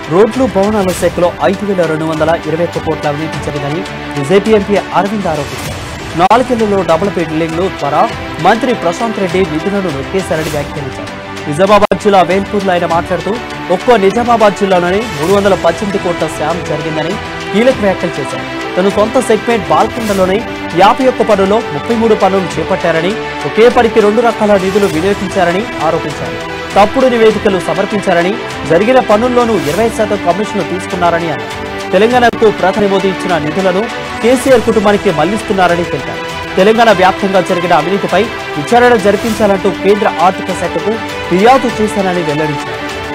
రోడ్లు భవనాల శాఖలో ఐదు వేల రెండు వందల ఇరవై ఒక్క కోట్ల అవినీతి జరిగిందని బీజేపీ ఎంపీ అరవింద్ ఆరోపించారు నాలుగేళ్లలో డబుల్ బిల్డింగ్లు ద్వారా మంత్రి ప్రశాంత్ రెడ్డి నిధులను నొక్కేశారని వ్యాఖ్యానించారు నిజామాబాద్ జిల్లా వేల్పూర్లో ఆయన మాట్లాడుతూ ఒక్కో నిజామాబాద్ జిల్లాలోనే మూడు వందల పద్దెనిమిది కోట్ల శామ్ జరిగిందని కీలక వ్యాఖ్యలు చేశారు తన సొంత సెగ్మెంట్ బాల్కొండలోనే యాభై ఒక్క పనుల్లో ముప్పై మూడు పనులు చేపట్టారని ఒకే పనికి రెండు రకాల నిధులు వినియోగించారని ఆరోపించారు తప్పుడు నివేదికలు సమర్పించారని జరిగిన పనుల్లోనూ ఇరవై శాతం కమిషన్లు తీసుకున్నారని అన్నారు తెలంగాణకు ప్రధాని మోదీ ఇచ్చిన నిధులను కేసీఆర్ కుటుంబానికి మళ్లిస్తున్నారని తెలిపారు తెలంగాణ వ్యాప్తంగా జరిగిన అవినీతిపై విచారణ జరిపించాలంటూ కేంద్ర ఆర్థిక శాఖకు ఫిర్యాదు చేశానని వెల్లడించారు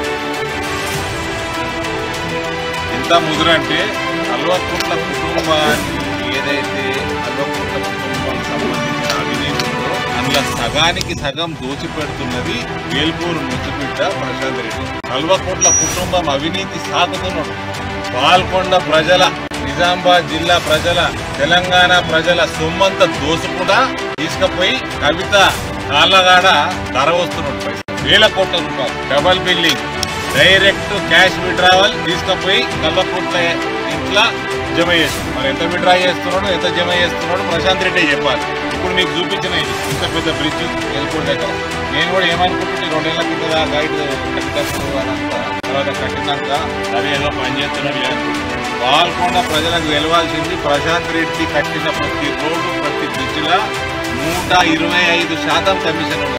ఎంత ముదురంటే అల్వకుంట్ల కుటుంబానికి ఏదైతే అల్వకుంట్ల కుటుంబానికి సంబంధించిన అవినీతి ఉందో అందులో సగానికి సగం దోచిపెడుతున్నది వేల్పూరు ముచ్చిబిడ్డ ప్రశాంత్ రెడ్డి అల్వకుంట్ల కుటుంబం అవినీతి సాగుతున్నాడు పాల్కొండ ప్రజల నిజామాబాద్ జిల్లా ప్రజల తెలంగాణ ప్రజల సొమ్మంత దోసుకుండా తీసుకుపోయి కవిత కాళ్ళగాడ ధర వస్తున్నాడు పైసలు. వేల కోట్ల రూపాయలు double billing direct cash withdrawal తీసుకుపోయి కల్వకుంట్ల ఇంట్లో జమ చేస్తున్నాడు మరి ఎంత విడ్రా చేస్తున్నాడు ఎంత జమ చేస్తున్నాడు ప్రశాంత్ రెడ్డి చెప్పాలి ఇప్పుడు మీకు చూపించిన ఇది. ఇంత పెద్ద బ్రిడ్జ్ వెళ్ళిపోతే నేను కూడా ఏమనుకుంటున్నా రెండేళ్ల కింద గైడ్ కట్టినప్పుడు అనంత తర్వాత కట్టినాక అదే ఏదో పని చేస్తున్నాడు లేదు పాల్కొండ ప్రజలకు వెలవాల్సింది ప్రశాంత్ రెడ్డి కట్టిన ప్రతి రోడ్డు ప్రతి బ్రిడ్జ్లా నూట ఇరవై ఐదు శాతం కమిషన్ ఉన్నది